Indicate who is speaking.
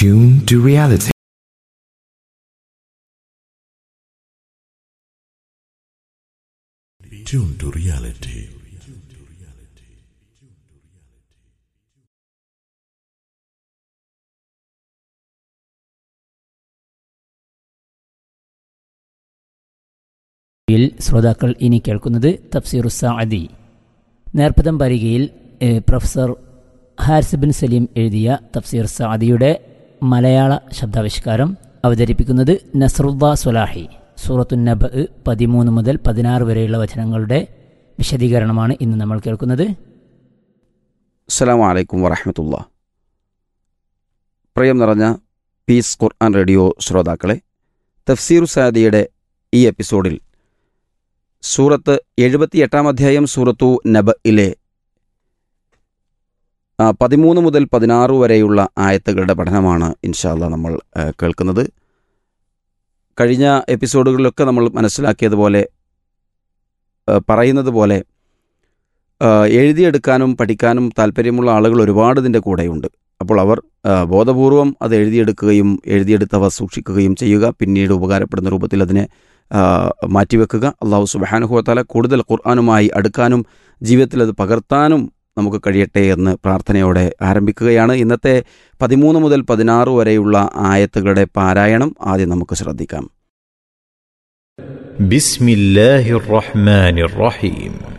Speaker 1: Tune to reality.
Speaker 2: Tune to reality.
Speaker 3: യിൽ ശ്രോതാക്കൾ ഇനി കേൾക്കുന്നത് തഫ്സീർ സാഅദി നേർപ്പതം പരികയിൽ ഏഹ്, പ്രൊഫസർ ഹാരിസ് ബിൻ സലീം എഴുതിയ തഫ്സീർ സാദിയുടെ മലയാള ശബ്ദാവിഷ്കാരം അവതരിപ്പിക്കുന്നത് നസ്രുദ്ദ സുലാഹി സൂറത്തു നബ് പതിമൂന്ന് മുതൽ പതിനാറ് വരെയുള്ള വചനങ്ങളുടെ വിശദീകരണമാണ് ഇന്ന് നമ്മൾ കേൾക്കുന്നത്
Speaker 4: അസ്സലാമു അലൈക്കും വറഹമത്തുള്ള പ്രിയം നിറഞ്ഞ പീസ് ഖുർആൻ റേഡിയോ ശ്രോതാക്കളെ തഫ്സീർ സാദിയുടെ ഈ എപ്പിസോഡിൽ സൂറത്ത് എഴുപത്തിയെട്ടാം അധ്യായം സൂറത്തു നബയിലെ ആ, പതിമൂന്ന് മുതൽ പതിനാറ് വരെയുള്ള ആയത്തുകളുടെ പഠനമാണ് ഇൻഷാല്ല നമ്മൾ ആ, കേൾക്കുന്നത് കഴിഞ്ഞ എപ്പിസോഡുകളിലൊക്കെ നമ്മൾ മനസ്സിലാക്കിയതുപോലെ ആ, പറയുന്നത് പോലെ ആ, എഴുതിയെടുക്കാനും പഠിക്കാനും താല്പര്യമുള്ള ആളുകൾ ഒരുപാട് ഇതിൻ്റെ കൂടെയുണ്ട് അപ്പോൾ അവർ ആ, ബോധപൂർവം അത് എഴുതിയെടുക്കുകയും എഴുതിയെടുത്തവ സൂക്ഷിക്കുകയും ചെയ്യുക പിന്നീട് ഉപകാരപ്പെടുന്ന രൂപത്തിൽ അതിനെ ആ, മാറ്റിവെക്കുക അള്ളാഹു സുബാനുഹോത്താല കൂടുതൽ ഖുർആാനുമായി അടുക്കാനും ജീവിതത്തിൽ അത് പകർത്താനും നമുക്ക് കഴിയട്ടെ എന്ന് പ്രാർത്ഥനയോടെ ആരംഭിക്കുകയാണ് ഇന്നത്തെ പതിമൂന്ന് മുതൽ പതിനാറ് വരെയുള്ള ആയത്തുകളുടെ പാരായണം ആദ്യം നമുക്ക് ശ്രദ്ധിക്കാം
Speaker 5: بسم الله الرحمن الرحيم